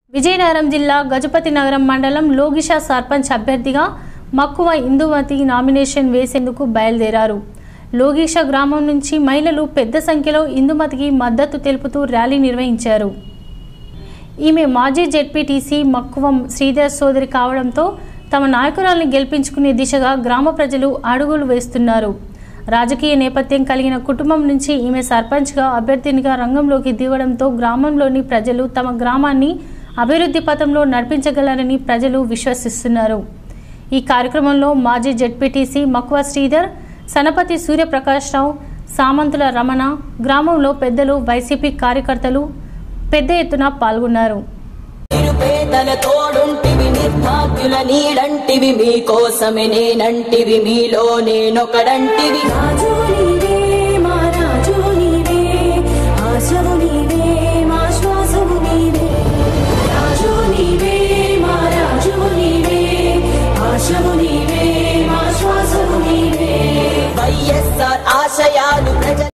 విజయనగరం జిల్లా గజపతి నగరం మండలం లోగిషా సర్పంచ్ అభ్యర్థిగా మక్కువ ఇందుమతి నామినేషన్ వేసేందుకు బయలుదేరారు లోగిష గ్రామం నుంచి మహిళలు పెద్ద సంఖ్యలో ఇందుమతికి మద్దతు తెలుపుతూ ర్యాలీ నిర్వహించారు ఈమె మాజీ జెడ్పీటీసీ మక్కువం శ్రీధర్ సోదరి కావడంతో తమ నాయకురాల్ని గెలిపించుకునే దిశగా గ్రామ ప్రజలు అడుగులు వేస్తున్నారు రాజకీయ నేపథ్యం కలిగిన కుటుంబం నుంచి ఈమె సర్పంచ్గా అభ్యర్థినిగా రంగంలోకి దిగడంతో గ్రామంలోని ప్రజలు తమ గ్రామాన్ని అభివృద్ధి పథంలో నడిపించగలరని ప్రజలు విశ్వసిస్తున్నారు ఈ కార్యక్రమంలో మాజీ జెడ్పీటీసీ మక్వ శ్రీధర్ సనపతి సూర్యప్రకాష్ రావు సామంతుల రమణ గ్రామంలో పెద్దలు వైసీపీ కార్యకర్తలు పెద్ద ఎత్తున పాల్గొన్నారు నిరుపేదల తోడుంటివి నిర్భాగ్యుల నీడంటివి మీకోసమే నేనంటివి మీలో నేనొకడంటివి రాజు నీవే మా రాజు నీవే ఆశవు నీవే మా శ్వాసము నీవే రాజు నీవే మా రాజు నీవే ఆశవు నీవే మా శ్వాసము నీవే వైఎస్ఆర్ ఆశయాలు ప్రజ